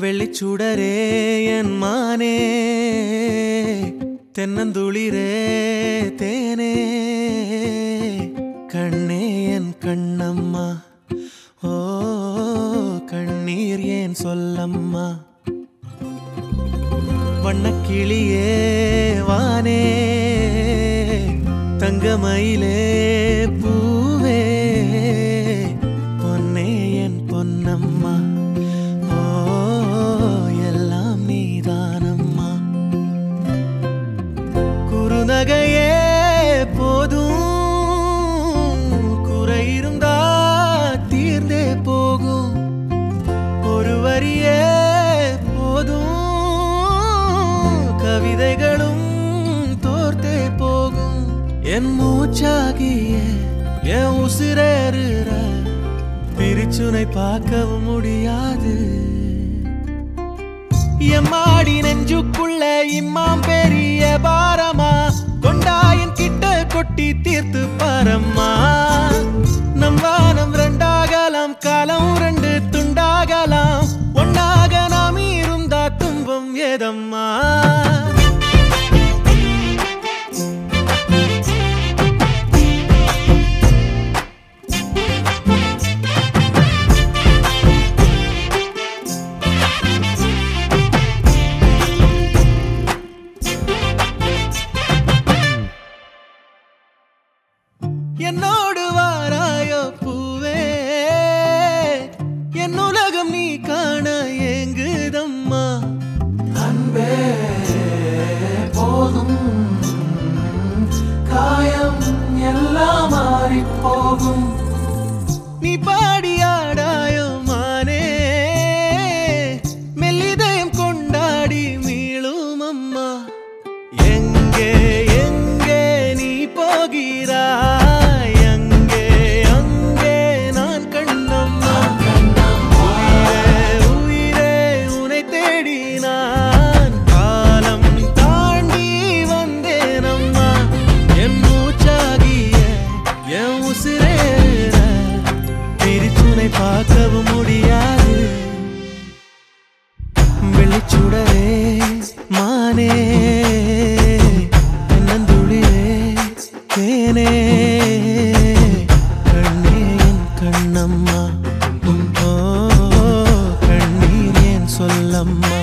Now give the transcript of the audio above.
வெள்ளிச்சுடரே என் மானே தென்னந்துளிரே தேனே கண்ணே என் கண்ணம்மா ஓ கண்ணீர் ஏன் சொல்லம்மா வண்ணக்கிளியே வானே தங்கமயிலே பூவே பொன்னே என் பொன்னம்மா ஓ எல்லாம் நீதானம்மா குறுநகையே போதும் குறை இருந்தா தீர்ந்தே போகும் ஒரு வரியே போதும் கவிதைகளும் தோர்த்தே போகும் என் மூச்சாகிய என் உசிரேறுற பிரிச்சுனை பார்க்கவும் முடியாது எம்மாடி நெஞ்சுக்குள்ள இம்மாம் பெரிய பாரமா கொண்டாயன் கிட்ட கொட்டி தீர்த்து பாரம்மா நம் வானம் ரெண்டாகலாம் காலம் ரெண்டு துண்டாகலாம் ஒன்னாக நாம் இருந்தா துன்பம் ஏதம்மா என்னோடு வாராயோ பூவே என் உலகம் நீ காண ஏங்குதம்மா அன்பே போதும் காயம் எல்லாம் மாறிப் போகும் நீ பாடியாடாயோ மானே மெல்லிதயம் கொண்டாடி மீளும் அம்மா எங்கே எங்கே நீ போகிறாய் அங்கே அங்கே நான் கண்ணம்மா உயிரே உயிரே உனை தேடி நான் காலம் தாண்டி வந்தேன் அம்மா என் மூச்சாகிய என் உசிரேற பிரிச்சுனை பார்க்கவும் முடியாது வெளிச்சுடரே மானே தென்னந்துளிரே தேனே கண்ணே என் கண்ணம்மா ஓ கண்ணீர் ஏன் சொல்லம்மா